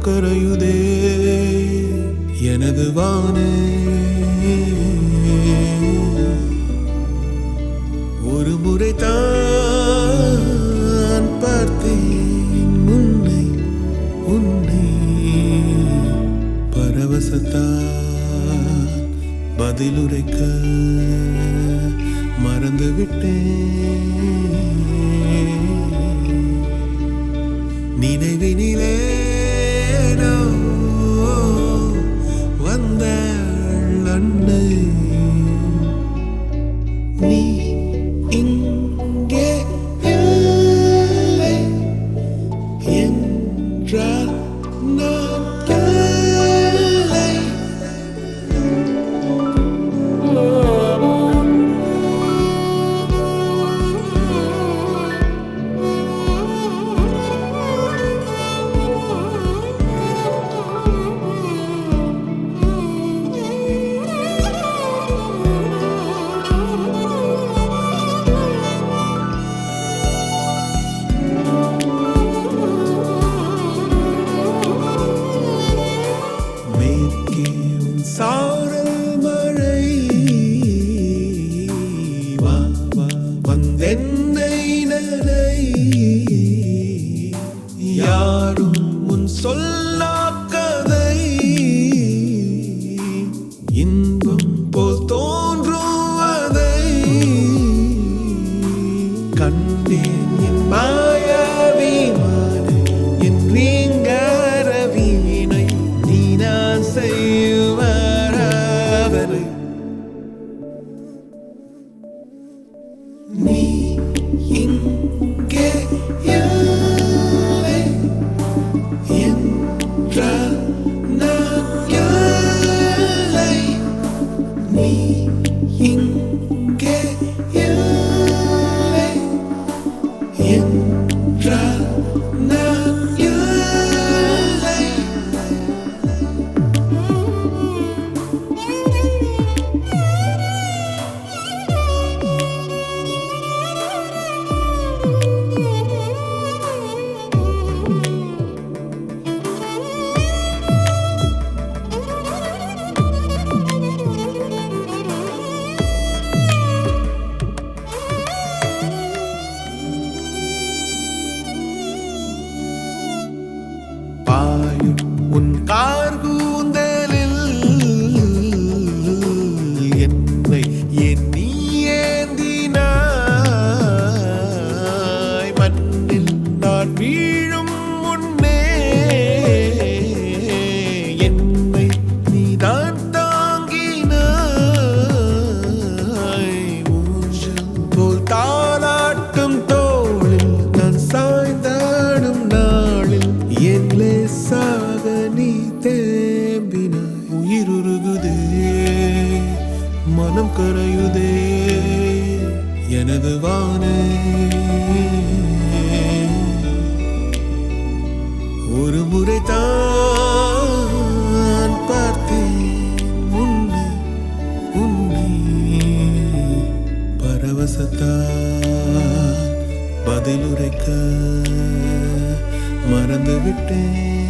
கரையுதே எனது வானே ஒரு முறை தான் பார்த்தேன் முன்னை உன்னை பரவசத்தால் பதிலுரைக்க மறந்து விட்டேன் நினைவினிலே வந்த அன்னை நீ இங்கே இல்லை என்றால் நான் இல்லை மேற்கே உன் சாரல் மழை வா வா வந்தென்னை நனை யாரும் உன் சொல்லாக்கதை இன்பம் போல் தோன்றுவதை கண்டேன் என் மாயாவிமான என் ரீங்கார வீணை நீ நான் செய்வாராதனை நீ இங்கே இல்லை என்றால் நான் இல்லை நீ இங்கே இல்லை என்றால் நான் இல்லை பாயும் உன் கார்கூந்தலில் என்னை என் நீ ஏந்தினாய் மண்ணில் நான் வீழும் முன்னே என்னை நீதான் தாங்கினாய் ஊஞ்சல் போல் தாளாட்டும் தோளில் நான் சாய்ந்தாடும் நாளில் என் லேசாக நீ தேம்பினாய் உயிருருகுதே மனம் கரையுதே எனது வானே ஒரு முறை தான் பார்த்தேன் உன்னை உன்னை பரவசத்தால் பதிலுரைக்க மறந்து விட்டேன்